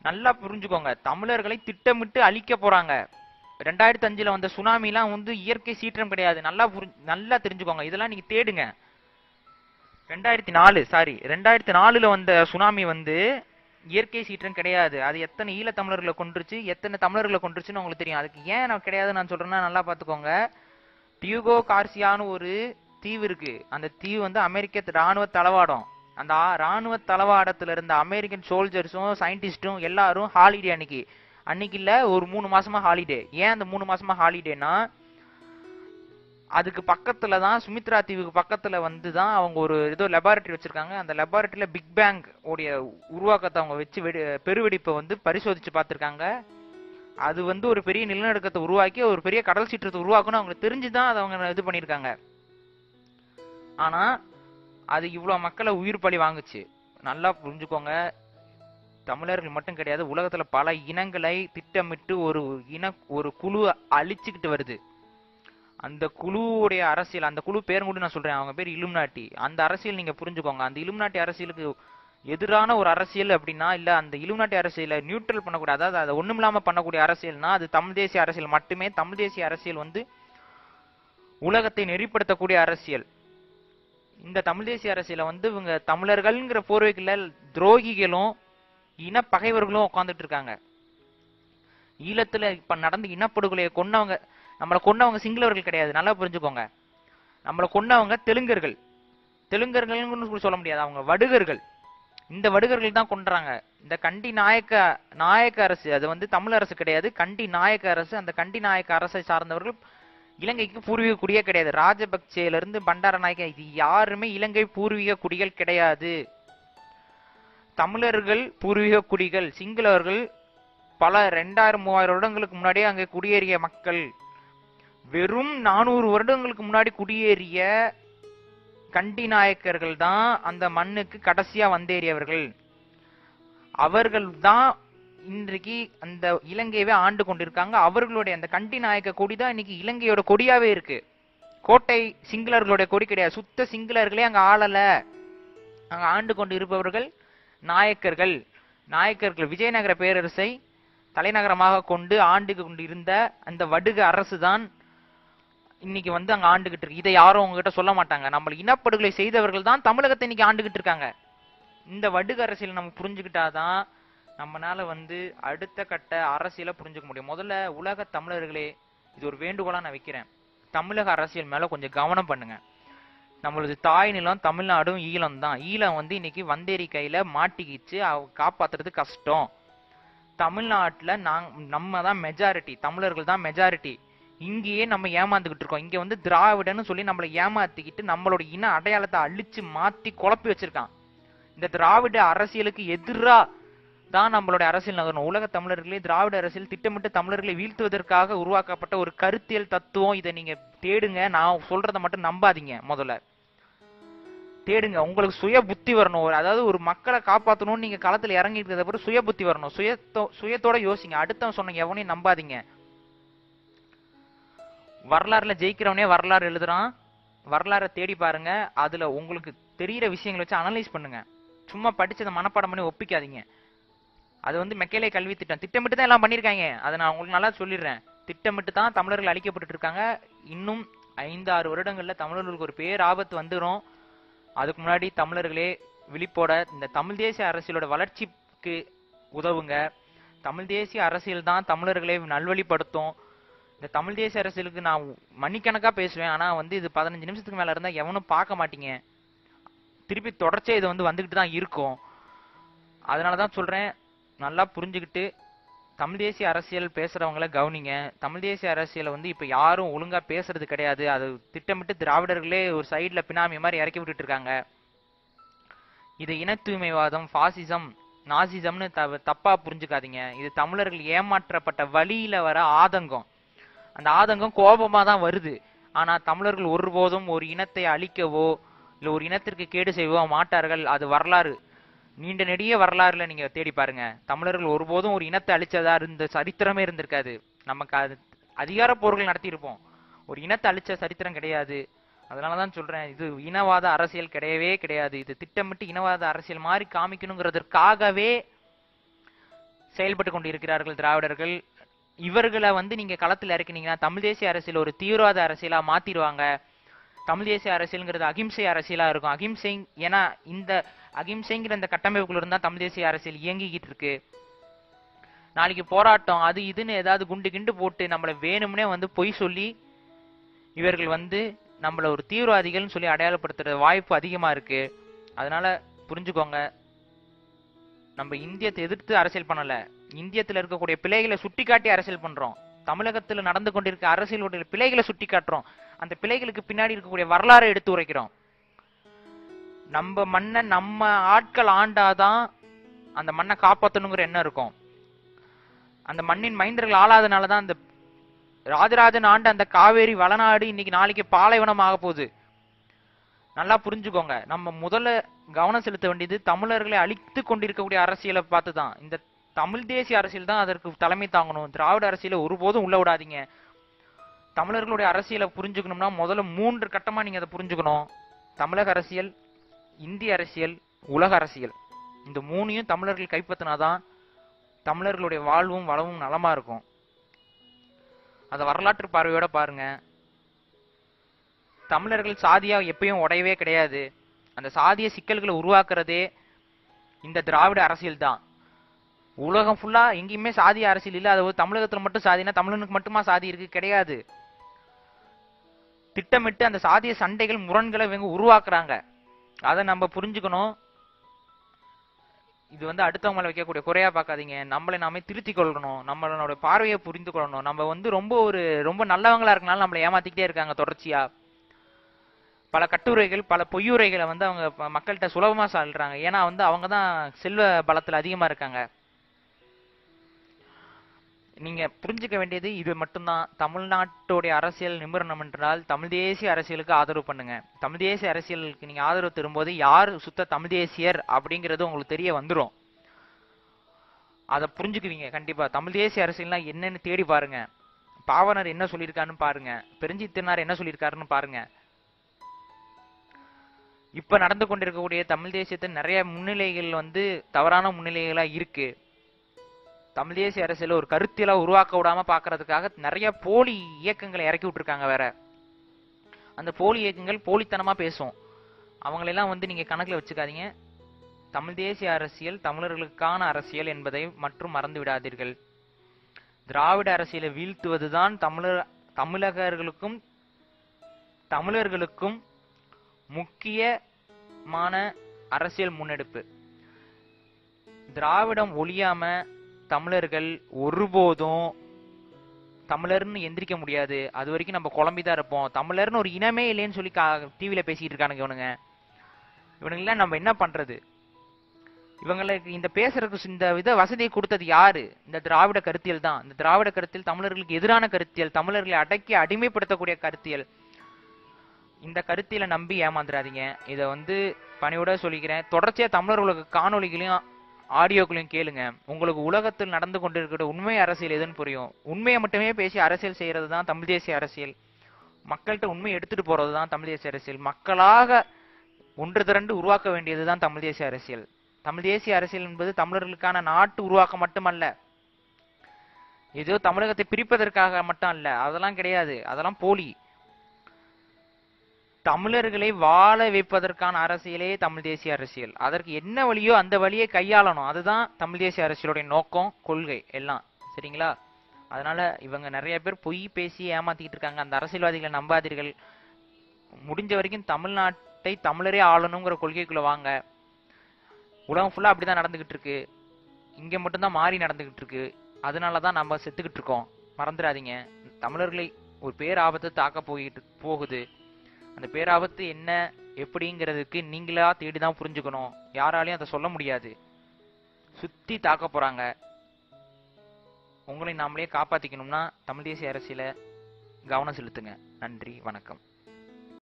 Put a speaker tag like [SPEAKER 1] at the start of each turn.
[SPEAKER 1] நல்லா புரிஞ்சுக்கோங்க தமிழர்களை திட்டமிட்டு அழிக்க போறாங்க ரெண்டாயிரத்தி அஞ்சுல வந்த சுனாமிலாம் வந்து இயற்கை சீற்றம் கிடையாது நல்லா புரி நல்லா தெரிஞ்சுக்கோங்க இதெல்லாம் நீங்க தேடுங்க ரெண்டாயிரத்தி நாலு சாரி ரெண்டாயிரத்தி நாலுல வந்த சுனாமி வந்து இயற்கை சீற்றம் கிடையாது அது எத்தனை ஈழத்தமிழர்களை கொன்றுச்சு எத்தனை தமிழர்களை கொன்றுச்சுன்னு உங்களுக்கு தெரியும் அதுக்கு ஏன் நான் கிடையாது நான் சொல்றேன்னா நல்லா பாத்துக்கோங்க டியூகோ கார்சியான்னு ஒரு தீவு இருக்கு அந்த தீவு வந்து அமெரிக்க ராணுவ தளவாடம் அந்த ஆ- ராணுவ தளவாடத்துல இருந்த அமெரிக்கன் சோல்ஜர்ஸும் சயின்டிஸ்டும் எல்லாரும் ஹாலிடே அன்னைக்கு அன்னைக்கு இல்ல ஒரு மூணு மாசமா ஹாலிடே ஏன் அந்த மூணு மாசமா ஹாலிடேனா அதுக்கு பக்கத்துல தான் சுமித்ரா தீவுக்கு பக்கத்துல வந்து தான் அவங்க ஒரு ஏதோ லெபார்டரி வச்சிருக்காங்க அந்த லெபார்டரியில பிக் பேங் உடைய உருவாக்கத்தை அவங்க வச்சு வெடி பெருவெடிப்பை வந்து பரிசோதிச்சு பார்த்திருக்காங்க அது வந்து ஒரு பெரிய நிலநடுக்கத்தை உருவாக்கி ஒரு பெரிய கடல் சீற்றத்தை உருவாக்கணும் அவங்களுக்கு தெரிஞ்சுதான் அதை அவங்க இது பண்ணியிருக்காங்க ஆனா அது இவ்வளவு மக்களை உயிர் பலி வாங்குச்சு நல்லா புரிஞ்சுக்கோங்க தமிழர்கள் மட்டும் கிடையாது உலகத்துல பல இனங்களை திட்டமிட்டு ஒரு இன ஒரு குழு அழிச்சுக்கிட்டு வருது அந்த குழுவுடைய அரசியல் அந்த குழு பேர் கூட நான் சொல்றேன் அவங்க பேர் இலும்நாட்டி அந்த அரசியல் நீங்க புரிஞ்சுக்கோங்க அந்த இலும்நாட்டி அரசியலுக்கு எதிரான ஒரு அரசியல் அப்படின்னா இல்ல அந்த இலும்நாட்டி அரசியலை நியூட்ரல் பண்ணக்கூடிய அதாவது அதை ஒண்ணும் இல்லாம பண்ணக்கூடிய அரசியல்னா அது தமிழ் தேசிய அரசியல் மட்டுமே தமிழ் தேசிய அரசியல் வந்து உலகத்தை நெறிப்படுத்தக்கூடிய அரசியல் இந்த தமிழ் தேசிய அரசியலை வந்து இவங்க தமிழர்கள்ங்கிற போர்வைக்குள்ள துரோகிகளும் இன பகைவர்களும் உட்கார்ந்துட்டு இருக்காங்க ஈழத்துல இப்ப நடந்த இனப்படுகொலையை கொன்னவங்க நம்மளை கொன்னவங்க சிங்களவர்கள் கிடையாது நல்லா புரிஞ்சுக்கோங்க நம்மளை கொன்னவங்க தெலுங்கர்கள் தெலுங்கர்கள்னு கூட சொல்ல முடியாது அவங்க வடுகர்கள் இந்த வடுகர்கள் தான் கொன்றாங்க இந்த கண்டி நாயக்க நாயக்க அரசு அது வந்து தமிழ் அரசு கிடையாது கண்டி நாயக்க அரசு அந்த கண்டி நாயக்க அரசை சார்ந்தவர்கள் இலங்கைக்கு பூர்வீக குடியே கிடையாது ராஜபக்சேல இருந்து பண்டார நாயக்க இது யாருமே இலங்கை பூர்வீக குடிகள் கிடையாது தமிழர்கள் பூர்வீக குடிகள் சிங்களவர்கள் பல ரெண்டாயிரம் மூவாயிரம் வருடங்களுக்கு முன்னாடியே அங்கே குடியேறிய மக்கள் வெறும் நானூறு வருடங்களுக்கு முன்னாடி குடியேறிய கண்டி நாயக்கர்கள் தான் அந்த மண்ணுக்கு கடைசியா வந்தேறியவர்கள் அவர்கள் தான் இன்றைக்கு அந்த இலங்கையவே ஆண்டு கொண்டிருக்காங்க அவர்களுடைய அந்த கண்டி நாயக்க கொடி தான் இன்னைக்கு இலங்கையோட கொடியாவே இருக்கு கோட்டை சிங்களர்களுடைய கொடி கிடையாது சுத்த சிங்களர்களே அங்க ஆளல அங்க ஆண்டு கொண்டு இருப்பவர்கள் நாயக்கர்கள் நாயக்கர்கள் விஜயநகர பேரரசை தலைநகரமாக கொண்டு ஆண்டு கொண்டு இருந்த அந்த வடுக அரசு தான் இன்னைக்கு வந்து அங்க ஆண்டுகிட்டு இருக்கு இதை யாரும் உங்ககிட்ட சொல்ல மாட்டாங்க நம்ம இனப்படுகொலை செய்தவர்கள் தான் தமிழகத்தை இன்னைக்கு ஆண்டுகிட்டு இருக்காங்க இந்த வடுக அரசியல் நம்ம புரிஞ்சுக்கிட்டாதான் நம்மனால வந்து அடுத்த கட்ட அரசியலை புரிஞ்சுக்க முடியும் முதல்ல உலக தமிழர்களே இது ஒரு வேண்டுகோளா நான் வைக்கிறேன் தமிழக அரசியல் மேல கொஞ்சம் கவனம் பண்ணுங்க நம்மளது தாய் நிலம் தமிழ்நாடும் ஈழம் தான் ஈழம் வந்து இன்னைக்கு வந்தேரி கையில மாட்டிக்கிச்சு அவ காப்பாத்துறது கஷ்டம் தமிழ்நாட்டுல நாங் நம்ம தான் மெஜாரிட்டி தமிழர்கள் தான் மெஜாரிட்டி இங்கேயே நம்ம ஏமாந்துகிட்டு இருக்கோம் இங்க வந்து திராவிடன்னு சொல்லி நம்மளை ஏமாத்திக்கிட்டு நம்மளோட இன அடையாளத்தை அழிச்சு மாத்தி குழப்பி வச்சிருக்கான் இந்த திராவிட அரசியலுக்கு எதிரா தான் நம்மளுடைய அரசியல் நகரணும் உலக தமிழர்களே திராவிட அரசியல் திட்டமிட்டு தமிழர்களை வீழ்த்துவதற்காக உருவாக்கப்பட்ட ஒரு கருத்தியல் தத்துவம் இதை நீங்க தேடுங்க நான் சொல்றதை மட்டும் நம்பாதீங்க முதல்ல தேடுங்க உங்களுக்கு சுய புத்தி வரணும் ஒரு அதாவது ஒரு மக்களை காப்பாத்தணும்னு நீங்க களத்துல இறங்கி இருக்கிறத பிறகு சுய புத்தி வரணும் சுயத்தோ சுயத்தோட யோசிங்க அடுத்தவன் சொன்ன எவனையும் நம்பாதீங்க வரலாறுல ஜெயிக்கிறவனே வரலாறு எழுதுறான் வரலாறை தேடி பாருங்க அதுல உங்களுக்கு தெரியிற விஷயங்களை வச்சு அனலைஸ் பண்ணுங்க சும்மா படிச்சதை மனப்பாடம் பண்ணி ஒப்பிக்காதீங்க அது வந்து மெக்கேலே கல்வி திட்டம் திட்டமிட்டு தான் எல்லாம் பண்ணிருக்காங்க அதை நான் உங்களுக்கு நல்லா சொல்லிடுறேன் திட்டமிட்டு தான் தமிழர்கள் அழிக்கப்பட்டு இருக்காங்க இன்னும் ஐந்து ஆறு வருடங்கள்ல தமிழர்களுக்கு ஒரு பேர் ஆபத்து வந்துரும் அதுக்கு முன்னாடி தமிழர்களே விழிப்போட இந்த தமிழ் தேசிய அரசியலோட வளர்ச்சிக்கு உதவுங்க தமிழ் தேசிய அரசியல் தான் தமிழர்களை நல்வழிப்படுத்தும் இந்த தமிழ் தேசிய அரசியலுக்கு நான் மணிக்கணக்கா பேசுவேன் ஆனா வந்து இது பதினஞ்சு நிமிஷத்துக்கு மேல இருந்தா எவனும் பார்க்க மாட்டீங்க திருப்பி தொடர்ச்சியா இது வந்து வந்துகிட்டு தான் இருக்கும் அதனாலதான் சொல்றேன் நல்லா புரிஞ்சுக்கிட்டு தமிழ் தேசிய அரசியல் பேசுறவங்கள கவனிங்க தமிழ் தேசிய அரசியலை வந்து இப்ப யாரும் ஒழுங்கா பேசுறது கிடையாது அது திட்டமிட்டு திராவிடர்களே ஒரு சைடுல பினாமி மாதிரி இறக்கி விட்டுட்டு இருக்காங்க இது இன தூய்மைவாதம் பாசிசம் நாசிசம்னு த- தப்பா புரிஞ்சுக்காதீங்க இது தமிழர்கள் ஏமாற்றப்பட்ட வழியில வர ஆதங்கம் அந்த ஆதங்கம் கோபமா தான் வருது ஆனா தமிழர்கள் ஒருபோதும் ஒரு இனத்தை அழிக்கவோ இல்ல ஒரு இனத்திற்கு கேடு செய்யவோ மாட்டார்கள் அது வரலாறு நீண்ட நெடிய வரலாறுல நீங்க தேடி பாருங்க தமிழர்கள் ஒருபோதும் ஒரு இனத்தை அழிச்சதா இருந்த சரித்திரமே இருந்திருக்காது நமக்கு அது அதிகார போர்கள் நடத்தியிருப்போம் ஒரு இனத்தை அழிச்ச சரித்திரம் கிடையாது அதனாலதான் சொல்றேன் இது இனவாத அரசியல் கிடையவே கிடையாது இது திட்டமிட்டு இனவாத அரசியல் மாதிரி காமிக்கணுங்கிறதற்காகவே செயல்பட்டு கொண்டிருக்கிறார்கள் திராவிடர்கள் இவர்களை வந்து நீங்க களத்தில் இறக்கினீங்கன்னா தமிழ் தேசிய அரசியல் ஒரு தீவிரவாத அரசியலா மாத்திடுவாங்க தமிழ் தேசிய அரசியல்ங்கிறது அகிம்சை அரசியலா இருக்கும் அகிம்சை ஏன்னா இந்த அகிம்சைங்கிற இந்த கட்டமைப்புக்குள்ள இருந்தா தமிழ் தேசிய அரசியல் இயங்கிக்கிட்டு இருக்கு நாளைக்கு போராட்டம் அது இதுன்னு ஏதாவது குண்டு கிண்டு போட்டு நம்மளை வேணும்னே வந்து பொய் சொல்லி இவர்கள் வந்து நம்மள ஒரு தீவிரவாதிகள்னு சொல்லி அடையாளப்படுத்துற வாய்ப்பு அதிகமா இருக்கு அதனால புரிஞ்சுக்கோங்க நம்ம இந்தியத்தை எதிர்த்து அரசியல் பண்ணல இந்தியத்துல இருக்கக்கூடிய பிழைகளை சுட்டிக்காட்டி அரசியல் பண்றோம் தமிழகத்துல நடந்து கொண்டிருக்க அரசியலுடைய பிழைகளை சுட்டி காட்டுறோம் அந்த பிழைகளுக்கு பின்னாடி இருக்கக்கூடிய வரலாறை எடுத்து உரைக்கிறோம் நம்ம மண்ணை நம்ம ஆட்கள் ஆண்டாதான் அந்த மண்ணை காப்பாத்தணுங்கிற எண்ணம் இருக்கும் அந்த மண்ணின் மைந்தர்கள் ஆளாதனாலதான் அந்த ராஜராஜன் ஆண்ட அந்த காவேரி வளநாடு இன்னைக்கு நாளைக்கு பாலைவனம் ஆக போகுது நல்லா புரிஞ்சுக்கோங்க நம்ம முதல்ல கவனம் செலுத்த வேண்டியது தமிழர்களை அழித்து கொண்டிருக்கக்கூடிய அரசியலை பார்த்து தான் இந்த தமிழ் தேசிய அரசியல் தான் அதற்கு தலைமை தாங்கணும் திராவிட அரசியலை ஒருபோதும் உள்ள விடாதீங்க தமிழர்களுடைய அரசியலை புரிஞ்சுக்கணும்னா முதல்ல மூன்று கட்டமா நீங்க அதை புரிஞ்சுக்கணும் தமிழக அரசியல் இந்திய அரசியல் உலக அரசியல் இந்த மூணையும் தமிழர்கள் கைப்பற்றினாதான் தமிழர்களுடைய வாழ்வும் வளமும் நலமா இருக்கும் அத வரலாற்று பார்வையோட பாருங்க தமிழர்கள் சாதியா எப்பயும் உடையவே கிடையாது அந்த சாதிய சிக்கல்களை உருவாக்குறதே இந்த திராவிட அரசியல் தான் உலகம் ஃபுல்லா எங்கேயுமே சாதிய அரசியல் இல்ல அது தமிழகத்துல மட்டும் சாதினா தமிழனுக்கு மட்டுமா சாதி இருக்கு கிடையாது திட்டமிட்டு அந்த சாதிய சண்டைகள் முரண்களை இவங்க உருவாக்குறாங்க அதை நம்ம புரிஞ்சுக்கணும் இது வந்து அடுத்தவங்க மேல வைக்கக்கூடிய குறையா பார்க்காதீங்க நம்மளை நாமே திருத்திக் கொள்ளணும் நம்மளோட பார்வையை புரிந்து கொள்ளணும் நம்ம வந்து ரொம்ப ஒரு ரொம்ப நல்லவங்களா இருக்கனால நம்மளை ஏமாத்திக்கிட்டே இருக்காங்க தொடர்ச்சியா பல கட்டுரைகள் பல பொய்யுரைகளை வந்து அவங்க ப- மக்கள்கிட்ட சுலபமா சொல்றாங்க ஏன்னா வந்து அவங்க தான் செல்வ பலத்துல அதிகமா இருக்காங்க நீங்க புரிஞ்சுக்க வேண்டியது இது மட்டும்தான் தமிழ்நாட்டுடைய அரசியல் நிமிரணம் என்றால் தமிழ் தேசிய அரசியலுக்கு ஆதரவு பண்ணுங்க தமிழ் தேசிய அரசியலுக்கு நீங்க ஆதரவு தரும்போது யார் சுத்த தமிழ் தேசியர் அப்படிங்கிறது உங்களுக்கு தெரிய வந்துரும் அதை புரிஞ்சுக்குவீங்க கண்டிப்பா தமிழ் தேசிய அரசியல்னா என்னன்னு தேடி பாருங்க பாவனர் என்ன சொல்லியிருக்காருன்னு பாருங்க பெருஞ்சித்தினார் என்ன சொல்லியிருக்காருன்னு பாருங்க இப்ப நடந்து கொண்டிருக்கக்கூடிய தமிழ் தேசியத்தின் நிறைய முன்னிலைகள் வந்து தவறான முன்னிலைகளா இருக்கு தமிழ் தேசிய அரசியல ஒரு கருத்தியலா உருவாக்க விடாம பாக்குறதுக்காக நிறைய போலி இயக்கங்களை இறக்கி விட்டுருக்காங்க வேற அந்த போலி இயக்கங்கள் போலித்தனமா பேசும் அவங்களெல்லாம் வந்து நீங்க கணக்குல வச்சுக்காதீங்க தமிழ் தேசிய அரசியல் தமிழர்களுக்கான அரசியல் என்பதை மற்றும் மறந்து விடாதீர்கள் திராவிட அரசியலை வீழ்த்துவதுதான் தமிழர் தமிழகர்களுக்கும் தமிழர்களுக்கும் முக்கியமான அரசியல் முன்னெடுப்பு திராவிடம் ஒழியாம தமிழர்கள் ஒருபோதும் தமிழர்னு எந்திரிக்க முடியாது அது வரைக்கும் நம்ம குழம்பிதான் இருப்போம் தமிழர்னு ஒரு இனமே இல்லைன்னு சொல்லி டிவில பேசிட்டு இருக்கானுங்க இவனுங்க இவனுங்கெல்லாம் நம்ம என்ன பண்றது இவங்களுக்கு இந்த பேசுறதுக்கு இந்த வித வசதியை கொடுத்தது யாரு இந்த திராவிட கருத்தியல் தான் இந்த திராவிட கருத்தியல் தமிழர்களுக்கு எதிரான கருத்தியல் தமிழர்களை அடக்கி அடிமைப்படுத்தக்கூடிய கருத்தியல் இந்த கருத்தியலை நம்பி ஏமாந்துடாதீங்க இதை வந்து பணியோட சொல்லிக்கிறேன் தொடர்ச்சியா தமிழர்களுக்கு காணொளிகளையும் ஆடியோக்களையும் கேளுங்க உங்களுக்கு உலகத்தில் நடந்து கொண்டிருக்கிற உண்மை அரசியல் எதுன்னு புரியும் உண்மையை மட்டுமே பேசி அரசியல் செய்யறது தான் தமிழ் தேசிய அரசியல் மக்கள்கிட்ட உண்மையை எடுத்துட்டு போறது தான் தமிழ் தேசிய அரசியல் மக்களாக ஒன்று திரண்டு உருவாக்க வேண்டியதுதான் தமிழ் தேசிய அரசியல் தமிழ் தேசிய அரசியல் என்பது தமிழர்களுக்கான நாட்டு உருவாக்கம் மட்டுமல்ல ஏதோ தமிழகத்தை பிரிப்பதற்காக மட்டும் அல்ல அதெல்லாம் கிடையாது அதெல்லாம் போலி தமிழர்களை வாழ வைப்பதற்கான அரசியலே தமிழ் தேசிய அரசியல் அதற்கு என்ன வழியோ அந்த வழியை கையாளணும் அதுதான் தமிழ் தேசிய அரசியலுடைய நோக்கம் கொள்கை எல்லாம் சரிங்களா அதனால இவங்க நிறைய பேர் பொய் பேசி ஏமாத்திக்கிட்டு இருக்காங்க அந்த அரசியல்வாதிகளை நம்பாதீர்கள் முடிஞ்ச வரைக்கும் தமிழ்நாட்டை தமிழரே ஆளணுங்கிற கொள்கைக்குள்ள வாங்க உலகம் ஃபுல்லா அப்படிதான் நடந்துகிட்டு இருக்கு இங்க மட்டும்தான் மாறி நடந்துகிட்டு இருக்கு அதனாலதான் நம்ம செத்துக்கிட்டு இருக்கோம் மறந்துடாதீங்க தமிழர்களை ஒரு பேராபத்து தாக்க போயிட்டு போகுது அந்த பேராபத்து என்ன எப்படிங்கிறதுக்கு நீங்களா தேடி தான் புரிஞ்சுக்கணும் யாராலையும் அதை சொல்ல முடியாது சுத்தி தாக்க போறாங்க உங்களை நாமளே காப்பாத்திக்கணும்னா தமிழ் தேசிய அரசியல கவனம் செலுத்துங்க நன்றி வணக்கம்